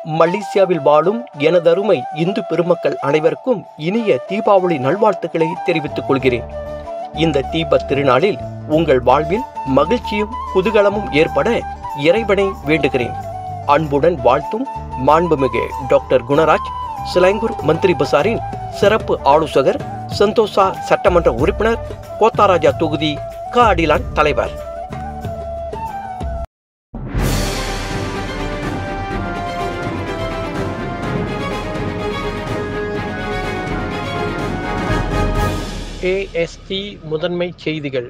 மலேசியாவில் வாழும் எனதருமை இந்து பெருமக்கள் அனைவருக்கும் இனிய தீபாவளி நல்வாழ்த்துக்களை தெரிவித்துக் கொள்கிறேன் இந்த தீப திருநாளில் உங்கள் வாழ்வில் மகிழ்ச்சியும் குதூகலமும் ஏற்பட இறைவனை வேண்டுகிறேன் அன்புடன் வாழ்த்தும் மாண்புமிகு டாக்டர் குணராஜ் சிலாங்கூர் மந்திரி பசாரின் சிறப்பு ஆலோசகர் சந்தோஷா சட்டமன்ற உறுப்பினர் கோத்தாராஜா தொகுதி க அடிலான் தலைவர் ஏஎஸ்டி முதன்மை செய்திகள்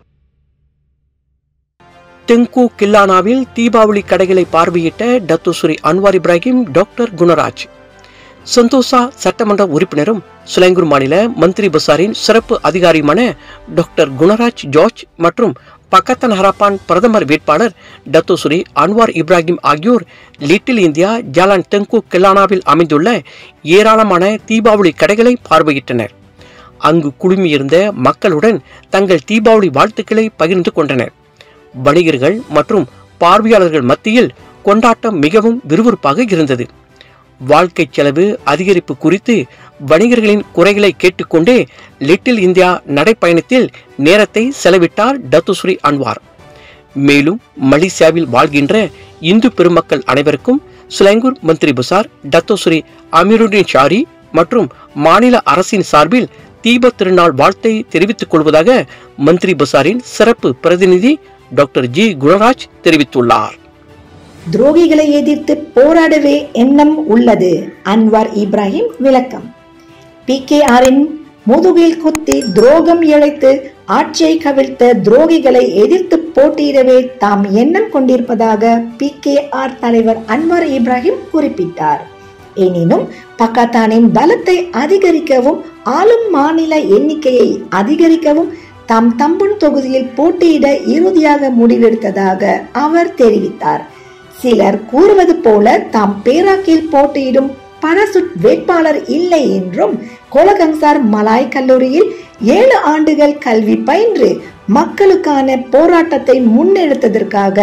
தெங்கு கில்லானாவில் தீபாவளி கடைகளை பார்வையிட்ட Datuk Seri Anwar Ibrahim doctor Gunaraj சந்தோஷா சட்டமன்ற உறுப்பினரும் சுலைங்கூர் மாநில மந்திரி பசாரின் சிறப்பு அதிகாரியுமான டாக்டர் குணராஜ் ஜார்ஜ் மற்றும் பக்கத்தன் ஹராப்பான் பிரதமர் வேட்பாளர் டத்துஸ்ரீ அன்வார் இப்ராஹிம் ஆகியோர் லிட்டில் இந்தியா ஜாலான் தெங்கு கில்லானாவில் அமைந்துள்ள ஏராளமான தீபாவளி கடைகளை பார்வையிட்டனர் அங்கு குழுமியிருந்த மக்களுடன் தங்கள் தீபாவளி வாழ்த்துக்களை பகிர்ந்து கொண்டனர் வணிகர்கள் மற்றும் பார்வையாளர்கள் மத்தியில் கொண்டாட்டம் மிகவும் விறுவிறுப்பாக இருந்தது வாழ்க்கை செலவு அதிகரிப்பு குறித்து வணிகர்களின் குறைகளை கேட்டுக்கொண்டே லிட்டில் இந்தியா நடைப்பயணத்தில் நேரத்தை செலவிட்டார் டத்துஸ்ரீ அன்வார் மேலும் மலேசியாவில் வாழ்கின்ற இந்து பெருமக்கள் அனைவருக்கும் சுலைங்கூர் மந்திரி புசார் டத்தோஸ்ரீ அமீருddin ஷாரி மற்றும் மாநில அரசின் சார்பில் தீப திருநாள் வாழ்த்தை தெரிவித்துக் கொள்வதாக மந்திரி பசாரின் சிறப்பு பிரதிநிதி டாக்டர் ஜி குணராஜ் தெரிவித்துள்ளார் துரோகிகளை எதிர்த்து போராடவே எண்ணம் உள்ளது அன்வார் இப்ராஹிம் விளக்கம் பி கே ஆரின் முதுகில் குத்தி துரோகம் இழைத்து ஆட்சியை கவிழ்த்த துரோகிகளை எதிர்த்து போட்டியிடவே தாம் எண்ணம் கொண்டிருப்பதாக பி கே ஆர் தலைவர் அன்வார் இப்ராஹிம் குறிப்பிட்டார் எனினும் பக்காத்தானின் பலத்தை அதிகரிக்கவும் ஆளும் மாநில எண்ணிக்கையை அதிகரிக்கவும் தாம் தம்புன் தொகுதியில் போட்டியிட இறுதியாக முடிவெடுத்ததாக அவர் தெரிவித்தார் சிலர் கூறுவது போல தாம் பேராக்கில் போட்டியிடும் பரசுட் வேட்பாளர் இல்லை என்றும் கோலகங்சார் மலாய் கல்லூரியில் ஏழு ஆண்டுகள் கல்வி பயின்று மக்களுக்கான போராட்டத்தை முன்னெடுத்ததற்காக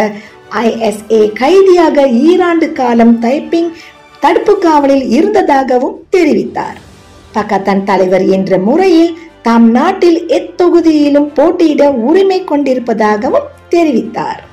ஐஎஸ்ஏ கைதியாக ஈராண்டு காலம் தைப்பிங் தடுப்பு காவலில் இருந்ததாகவும் தெரிவித்தார் பக்கத்தன் தலைவர் என்ற முறையில் தாம் நாட்டில் எத்தொகுதியிலும் போட்டியிட உரிமை கொண்டிருப்பதாகவும் தெரிவித்தார்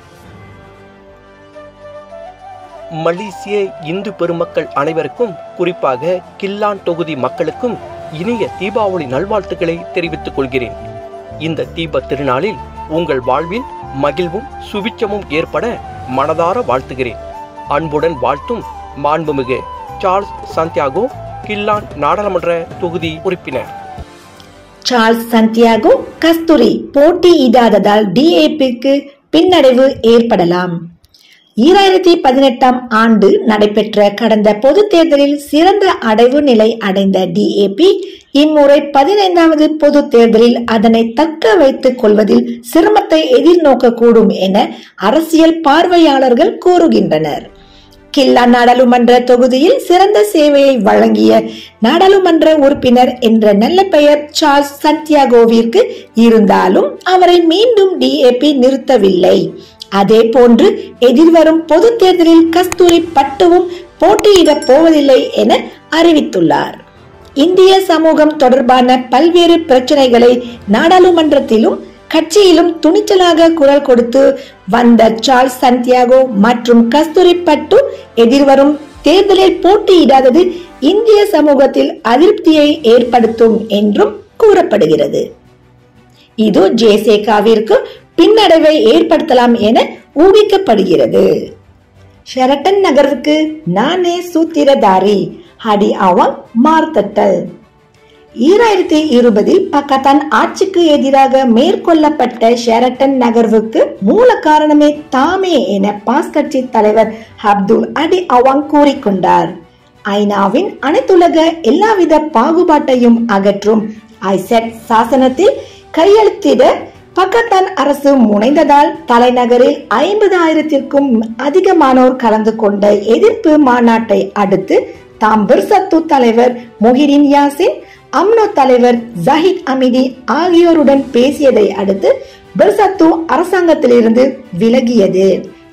மலேசிய இந்து பெருமக்கள் அனைவருக்கும் குறிப்பாக கில்லான் தொகுதி மக்களுக்கும் இனிய தீபாவளி நல்வாழ்த்துக்களை தெரிவித்துக் கொள்கிறேன் இந்த தீப திருநாளில் உங்கள் வாழ்வில் மகிழ்வும் சுபிச்சமும் ஏற்பட மனதார வாழ்த்துகிறேன் அன்புடன் வாழ்த்தும் மாண்புமிகு சார்ல்ஸ் சாந்தியாகோ கில்லான் நாடாளுமன்ற தொகுதி உறுப்பினர் சார்ல்ஸ் சந்தியாகோ கஸ்தூரி போட்டியிடாததால் டிஏபிக்கு பின்னடைவு ஏற்படலாம் ஈராயிரத்தி பதினெட்டாம் ஆண்டு நடைபெற்ற கடந்த பொது தேர்தலில் சிறந்த அடைவு நிலை அடைந்த டிஏபி இம்முறை பதினைந்தாவது பொது தேர்தலில் அதனை தக்க வைத்துக் கொள்வதில் சிரமத்தை எதிர்நோக்கக்கூடும் என அரசியல் பார்வையாளர்கள் கூறுகின்றனர் கில்லா நாடாளுமன்ற தொகுதியில் சிறந்த சேவையை வழங்கிய நாடாளுமன்ற உறுப்பினர் என்ற நல்ல பெயர் சார்ல்ஸ் சந்தியாகோவிற்கு இருந்தாலும் அவரை மீண்டும் டிஏபி நிறுத்தவில்லை அதே போன்று எதிர்வரும் பொது தேர்தலில் கஸ்தூரி பட்டுவும் போட்டியிடப் போவதில்லை என அறிவித்துள்ளார் இந்திய சமூகம் தொடர்பான பல்வேறு பிரச்சனைகளை நாடாளுமன்றத்திலும் கட்சியிலும் துணிச்சலாக குரல் கொடுத்து வந்த சார்ல்ஸ் சந்தியாகோ மற்றும் கஸ்தூரி பட்டு எதிர்வரும் தேர்தலில் போட்டியிடாதது இந்திய சமூகத்தில் அதிருப்தியை ஏற்படுத்தும் என்றும் கூறப்படுகிறது இது ஜேசேகாவிற்கு பின்னடைவை ஏற்படுத்தலாம் என ஊகிக்கப்படுகிறது ஷெரட்டன் நகருக்கு நானே சூத்திரதாரி ஹடி ஆவாங் மார்த்தட்டல் ஈராயிரத்தி இருபதில் பக்கத்தான் ஆட்சிக்கு எதிராக மேற்கொள்ளப்பட்ட ஷெரட்டன் நகர்வுக்கு மூல காரணமே தாமே என பாஸ் கட்சி தலைவர் அப்துல் அடி அவாங் கூறிக்கொண்டார் ஐநாவின் அனைத்துலக எல்லாவித பாகுபாட்டையும் அகற்றும் ஐசெட் சாசனத்தில் கையெழுத்திட பக்கத்தான் அரசு முனைந்ததால் தலைநகரில் ஐம்பது ஆயிரத்திற்கும் அதிகமானோர் கலந்து கொண்ட எதிர்ப்பு மாநாட்டை அடுத்து தாம் பிர்சத்து தலைவர் மொஹிடின் யாசின் அம்னோ தலைவர் ஜஹித் அமிதி ஆகியோருடன் பேசியதை அடுத்து பிர்சத்து அரசாங்கத்திலிருந்து விலகியது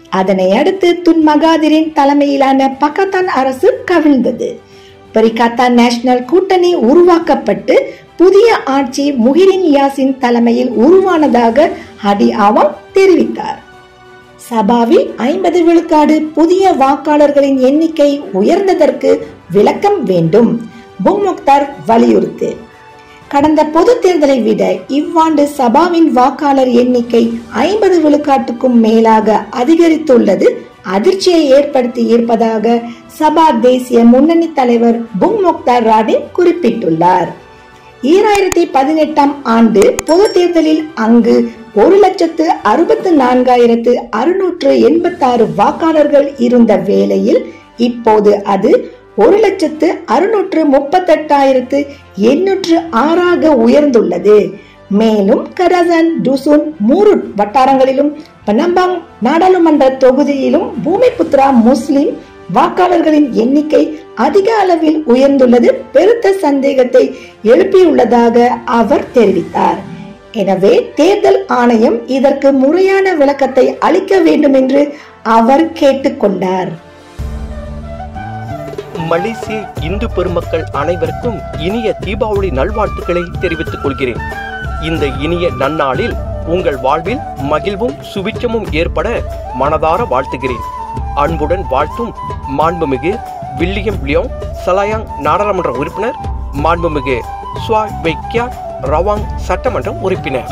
அதனை அடுத்து துன் மகாதிரின் தலைமையிலான பக்கத்தான் அரசு கவிழ்ந்தது பரிகாத்தான் நேஷனல் கூட்டணி உருவாக்கப்பட்டு புதிய ஆட்சி முஹிரின் யாசின் தலைமையில் உருவானதாக ஹடி ஆவாம் தெரிவித்தார் சபாவில் ஐம்பது விழுக்காடு புதிய வாக்காளர்களின் எண்ணிக்கை உயர்ந்ததற்கு விளக்கம் வேண்டும் புங் முக்தார் வலியுறுத்து கடந்த பொது தேர்தலை விட இவ்வாண்டு சபாவின் வாக்காளர் எண்ணிக்கை ஐம்பது விழுக்காட்டுக்கும் மேலாக அதிகரித்துள்ளது அதிர்ச்சியை ஏற்படுத்தி இருப்பதாக சபா தேசிய முன்னணி தலைவர் புங் முக்தார் ராடின் குறிப்பிட்டுள்ளார் ஈராயிரத்தி பதினெட்டாம் ஆண்டு பொது தேர்தலில் அங்கு ஒரு லட்சத்து அறுபத்து நான்காயிரத்து அறுநூற்று எண்பத்தாறு வாக்காளர்கள் இருந்த வேளையில் இப்போது அது ஒரு லட்சத்து அறுநூற்று முப்பத்தெட்டாயிரத்து எண்ணூற்று ஆறாக உயர்ந்துள்ளது மேலும் கராசான் டுசுன் மூருட் வட்டாரங்களிலும் பனம்பாங் நாடாளுமன்ற தொகுதியிலும் பூமிபுத்ரா முஸ்லிம் வாக்காளர்களின் எண்ணிக்கை அதிக அளவில் உயர்ந்துள்ளது பெருத்த சந்தேகத்தை எழுப்பியுள்ளதாக அவர் தெரிவித்தார் எனவே தேர்தல் ஆணையம் இதற்கு முறையான விளக்கத்தை அளிக்க வேண்டும் என்று அவர் கேட்டுக்கொண்டார் மலேசிய இந்து பெருமக்கள் அனைவருக்கும் இனிய தீபாவளி நல்வாழ்த்துக்களை தெரிவித்துக் கொள்கிறேன் இந்த இனிய நன்னாளில் உங்கள் வாழ்வில் மகிழ்வும் சுபிட்சமும் ஏற்பட மனதார வாழ்த்துகிறேன் அன்புடன் வாழ்த்தும் மாண்புமிகு வில்லியம் லியோங் சலாயாங் நாடாளுமன்ற உறுப்பினர் மாண்புமிகு ஸ்வா வெக்கியா ரவாங் சட்டமன்ற உறுப்பினர்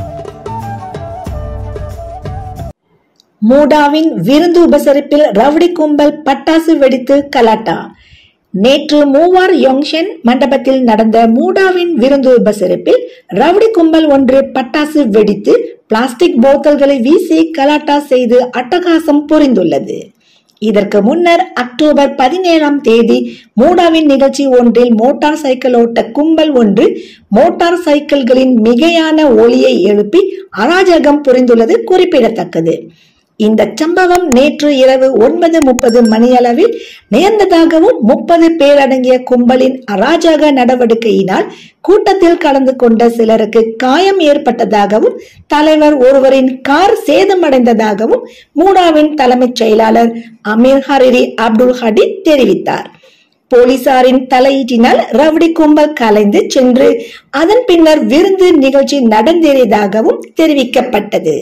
மூடாவின் விருந்து உபசரிப்பில் ரவுடி கும்பல் பட்டாசு வெடித்து கலாட்டா நேற்று மூவார் யோங்ஷன் மண்டபத்தில் நடந்த மூடாவின் விருந்து உபசரிப்பில் ரவுடி கும்பல் ஒன்று பட்டாசு வெடித்து பிளாஸ்டிக் போத்தல்களை வீசி கலாட்டா செய்து அட்டகாசம் புரிந்துள்ளது இதற்கு முன்னர் அக்டோபர் பதினேழாம் தேதி மூடாவின் நிகழ்ச்சி ஒன்றில் மோட்டார் சைக்கிள் ஓட்ட கும்பல் ஒன்று மோட்டார் சைக்கிள்களின் மிகையான ஒளியை எழுப்பி அராஜகம் புரிந்துள்ளது குறிப்பிடத்தக்கது இந்த சம்பவம் நேற்று இரவு ஒன்பது முப்பது மணியளவில் நேர்ந்ததாகவும் முப்பது பேர் அடங்கிய கும்பலின் அராஜக நடவடிக்கையினால் கூட்டத்தில் கலந்து கொண்ட சிலருக்கு காயம் ஏற்பட்டதாகவும் தலைவர் ஒருவரின் கார் சேதமடைந்ததாகவும் மூடாவின் தலைமைச் செயலாளர் அமீர் ஹரிரி அப்துல் ஹடி தெரிவித்தார் போலீசாரின் தலையீட்டினால் ரவுடி கும்பல் கலைந்து சென்று அதன் பின்னர் விருந்து நிகழ்ச்சி நடந்தேறியதாகவும் தெரிவிக்கப்பட்டது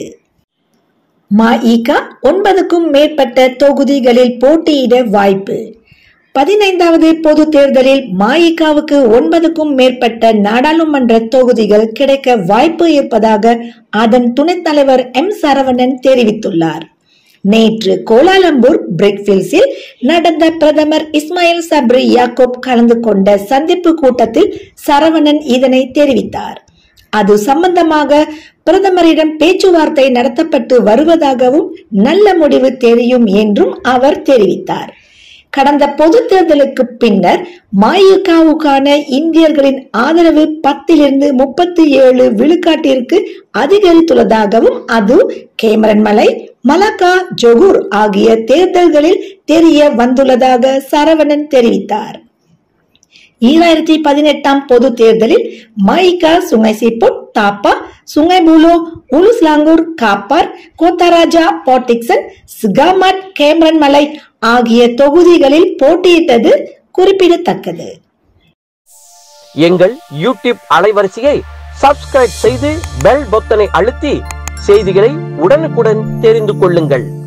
மஇகா ஒன்பதுக்கும் மேற்பட்ட தொகுதிகளில் போட்டியிட வாய்ப்பு பதினைந்தாவது பொது தேர்தலில் மஇகாவுக்கு ஒன்பதுக்கும் மேற்பட்ட நாடாளுமன்ற தொகுதிகள் கிடைக்க வாய்ப்பு இருப்பதாக அதன் துணைத் தலைவர் எம் சரவணன் தெரிவித்துள்ளார் நேற்று கோலாலம்பூர் பிரிக்ஃபீல்ஸில் நடந்த பிரதமர் இஸ்மாயில் சப்ரி யாக்கூப் கலந்து கொண்ட சந்திப்பு கூட்டத்தில் சரவணன் இதனை தெரிவித்தார் அது சம்பந்தமாக பிரதமரிடம் பேச்சுவார்த்தை நடத்தப்பட்டு வருவதாகவும் நல்ல முடிவு தெரியும் என்றும் அவர் தெரிவித்தார் கடந்த பொது தேர்தலுக்கு பின்னர் மாயுகாவுக்கான இந்தியர்களின் ஆதரவு பத்திலிருந்து முப்பத்தி ஏழு விழுக்காட்டிற்கு அதிகரித்துள்ளதாகவும் அது கேமரன் மலை மலக்கா ஜொகூர் ஆகிய தேர்தல்களில் தெரிய வந்துள்ளதாக சரவணன் தெரிவித்தார் ஈராயிரத்தி பதினெட்டாம் பொது தேர்தலில் மைகா சுங்கைசிப்புட் தாப்பா சுங்கைபுலோ உலுஸ்லாங்கூர் காப்பார் கோத்தராஜா பாட்டிக்சன் சிகாமட் கேம்ரன் மலை ஆகிய தொகுதிகளில் போட்டியிட்டது குறிப்பிடத்தக்கது எங்கள் யூடியூப் அலைவரிசையை சப்ஸ்கிரைப் செய்து பெல் பொத்தனை அழுத்தி செய்திகளை உடனுக்குடன் தெரிந்து கொள்ளுங்கள்